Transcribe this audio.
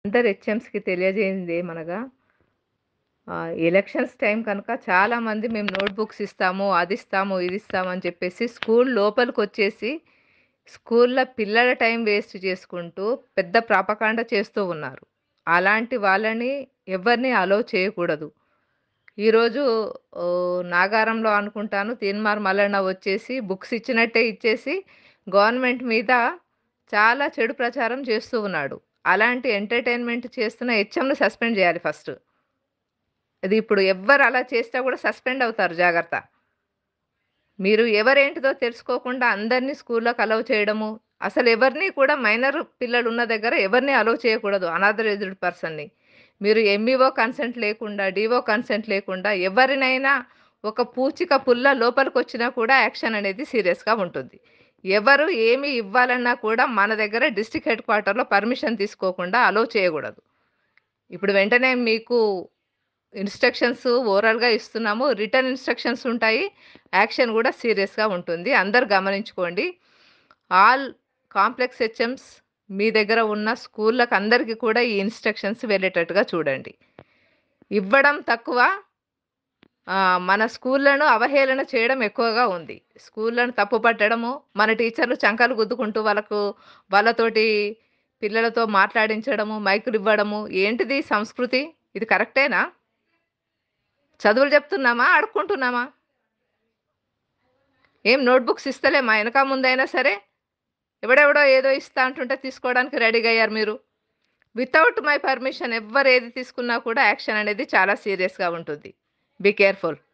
అందరు హెచ్ఎమ్స్‌కి తెలియజేయంది ఏమనగా ఆహ్, ఎలక్షన్స్ టైం కనుక చాలామంది మేము నోట్‌బుక్స్ ఇస్తాము, అది ఇస్తాము, ఇది ఇస్తాము అని చెప్పేసి స్కూల్ లోపలికొచ్చేసి స్కూల్‌లో పిల్లల టైం వేస్ట్ చేసుకుంటూ పెద్ద ప్రాపకాండ చేస్తూ ఉన్నారు. అలాంటి వాళ్ళని ఎవరిని అలౌ చేయకూడదు. ఈరోజు ఓహ్, నాగారంలో అనుకుంటాను తీన్మార్ మల్లన్న వచ్చేసి బుక్స్ ఇచ్చినట్టే ఇచ్చేసి గవర్నమెంట్ మీద చాలా చెడు ప్రచారం చేస్తూ ఉన్నాడు. అలాంటి ఎంటర్‌టైన్‌మెంట్ చేస్తున్న హెచ్ఎంని సస్పెండ్ చేయాలి ఫస్ట్. అది ఇప్పుడు ఎవ్వరు అలా చేస్తే కూడా సస్పెండ్ అవుతారు జాగ్రత్త. మీరు ఎవరేంటిదో తెలుసుకోకుండా అందరిని స్కూల్‌లోకి అలౌ చేయడము, అసలు ఎవరిని కూడా మైనర్ పిల్లలు ఉన్న దగ్గర ఎవరిని అలౌ చేయకూడదు అనాథరైజ్డ్ పర్సన్‌ని. మీరు ఎంఈఓ కన్సెంట్ లేకుండా, డీఓ కన్సెంట్ లేకుండా ఎవరినైనా ఒక పూచిక పుల్ల లోపలికొచ్చినా కూడా యాక్షన్ అనేది సీరియస్‌గా ఉంటుంది. ఎవరు ఏమి ఇవ్వాలన్నా కూడా మన దగ్గర డిస్ట్రిక్ట్ హెడ్ క్వార్టర్‌లో పర్మిషన్ తీసుకోకుండా అలౌ చేయకూడదు. ఇప్పుడు వెంటనే మీకు ఇన్‌స్ట్రక్షన్స్ ఓరల్‌గా ఇస్తున్నాము. రిటన్ ఇన్‌స్ట్రక్షన్స్ ఉంటాయి. యాక్షన్ కూడా సీరియస్‌గా ఉంటుంది. అందరూ గమనించుకోండి. ఆల్ కాంప్లెక్స్ హెచ్ఎమ్స్ మీ దగ్గర ఉన్న స్కూల్‌లకు అందరికి కూడా ఈ ఇన్‌స్ట్రక్షన్స్ వెళ్ళేటట్టుగా చూడండి. ఇవ్వడం తక్కువ ఆహ్, మన స్కూల్‌లను అవహేళన చేయడం ఎక్కువగా ఉంది. స్కూల్‌లను తప్పుపట్టడము, మన టీచర్లు చంకలు గుద్దుకుంటూ వాళ్ళకు వాళ్ళతోటి పిల్లలతో మాట్లాడించడము, మైకులు ఇవ్వడము ఏంటిది సంస్కృతి? ఇది కరెక్టేనా? చదువులు చెప్తున్నామా? అడుక్కుంటున్నామా? ఏం నోట్‌బుక్స్ ఇస్తలేమా ఎనక ముందైనా సరే? ఎవడెవడో ఏదో ఇస్తా అంటుంటే తీసుకోవడానికి రెడీగా అయ్యారు మీరు. వితౌట్ మై పర్మిషన్ ఎవ్వరు ఏది తీసుకున్నా కూడా యాక్షన్ అనేది చాలా సీరియస్‌గా ఉంటుంది. Be careful.